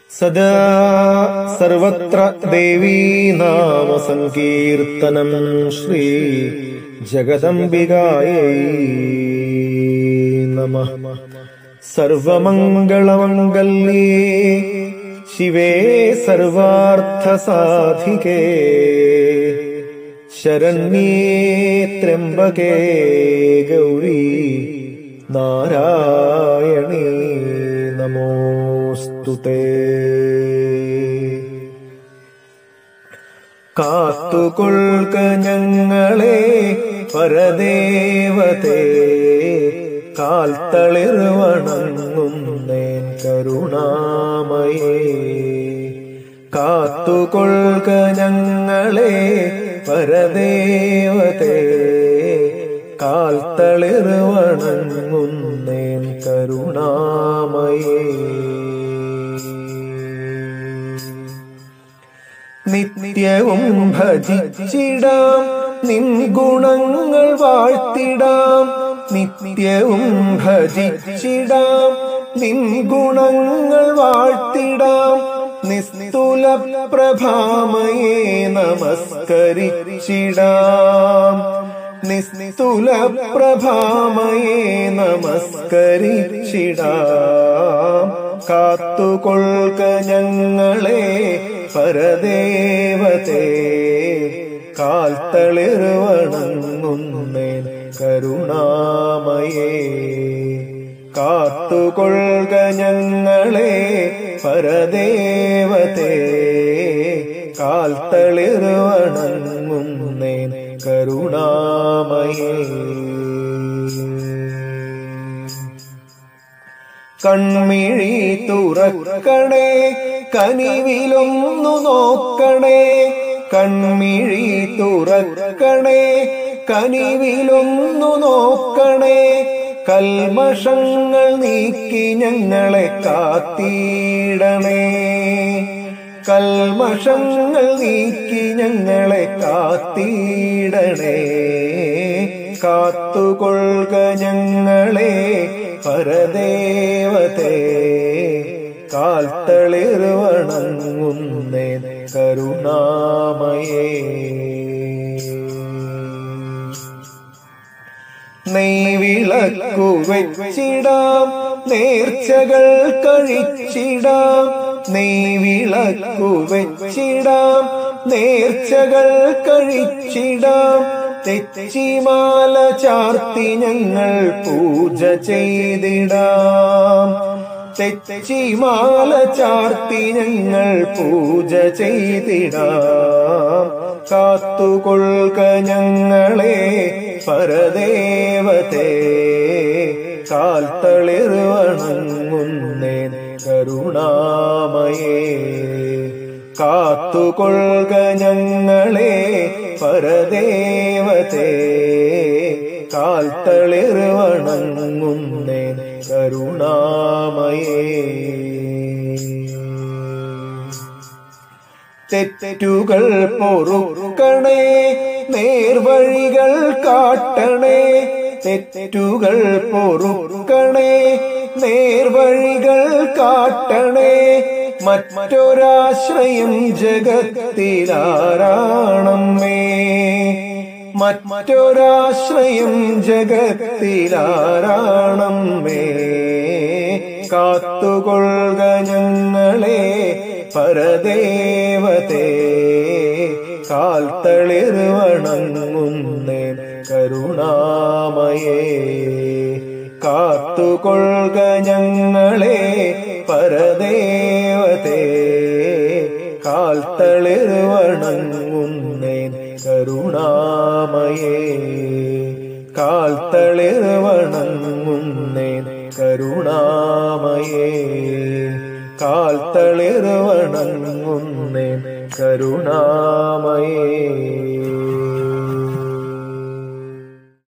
സദാ സർവത്ര ദേവീനാമസങ്കീർത്തനം ശ്രീ ജഗദംബികായൈ നമ സർവമംഗളമംഗല്യേ ശിവേ സർവാർത്ഥസാധികേ ശരണ്യേ ത്രംബകേ ഗൗരീ നാരായണീ നമോസ്തുതേ കാത്തുകൊള്ളുക ഞങ്ങളെ പരദേവതേ കാൽത്തളിർ വണങ്ങുന്നേൻ കരുണാമയേ കാത്തുകൊള്ളുക ഞങ്ങളെ പരദേവതേ കാൽത്തളിർ വണങ്ങുന്നേൻ കരുണാമയേ നിത്യവും ഭജിച്ചിടാം നിൻ ഗുണങ്ങൾ വാഴ്ത്തിടാം നിത്യവും ഭജിച്ചിടാം നിൻ ഗുണങ്ങൾ വാഴ്ത്തിടാം നിസ്തുല പ്രഭാമയേ നമസ്കരിച്ചിടാം നിസ്തുല പ്രഭാമയേ നമസ്കരിച്ചിടാം കാത്തുകൊള്ളുക ഞങ്ങളെ പരദേവതേ കാൽത്തളിർ വണങ്ങുന്നേൻ കരുണാമയേ കാത്തുകൊള്ളുക ഞങ്ങളെ പരദേവതേ കാൽത്തളിർ വണങ്ങുന്നേൻ കരുണാമയേ കൺമിഴി തുറക്കണേ കനിവിലൊന്നു നോക്കണേ കൺമിഴി തുറക്കണേ കനിവിലൊന്നു നോക്കണേ കൽമഷങ്ങൾ നീക്കി ഞങ്ങളെ കാത്തിടണേ കൽമഷങ്ങൾ നീക്കി ഞങ്ങളെ കാത്തിടണേ കാത്തുകൊള്ളുക ഞങ്ങളെ പരദേവതേ കാൽത്തളിർ വണങ്ങുന്നേ കരുണാമയേ നെയ്വിളക്കു വെച്ചിടാം നേർച്ചകൾ കഴിച്ചിടാം നെയ്വിളക്കു വെച്ചിടാം നേർച്ചകൾ കഴിച്ചിടാം തെച്ചിമാല ചാർത്തി ഞങ്ങൾ പൂജ ചെയ്തിടാം തെച്ചിമാല ചാർത്തി ഞങ്ങൾ പൂജ ചെയ്തിടാം കാത്തുകൊള്ളുക ഞങ്ങളെ പരദേവതേ കാൽത്തളിർ വണങ്ങുന്നേ കരുണാമയേ കാത്തുകൊള്ളുക ഞങ്ങളെ പരദേവതേ കാൽത്തളിർ വണങ്ങുന്നേ കരുണാമയേ തെറ്റുകൾ പൊറുക്കണേ നേർവഴികൾ കാട്ടണേ തെറ്റുകൾ പൊറുക്കണേ നേർവഴികൾ കാട്ടണേ മറ്റൊരാശ്രയം ജഗത്തിലാരാണമ്മേ മറ്റൊരാശ്രയം ജഗത്തിലാരാണമ്മേ കാത്തുകൊള്ളുക ഞങ്ങളെ പരദേവതേ കാൽത്തളിർ വണങ്ങുന്നേ കരുണാമയേ കാത്തുകൊള്ളുക ഞങ്ങളെ പരദേവതേ കാൽത്തളിർ വണങ്ങുന്നേ കരുണാമയേ കാൽത്തളിർ വണങ്ങുന്നേ കരുണാമയേ കാൽത്തളിർ വണങ്ങുന്നേ കരുണാമയേ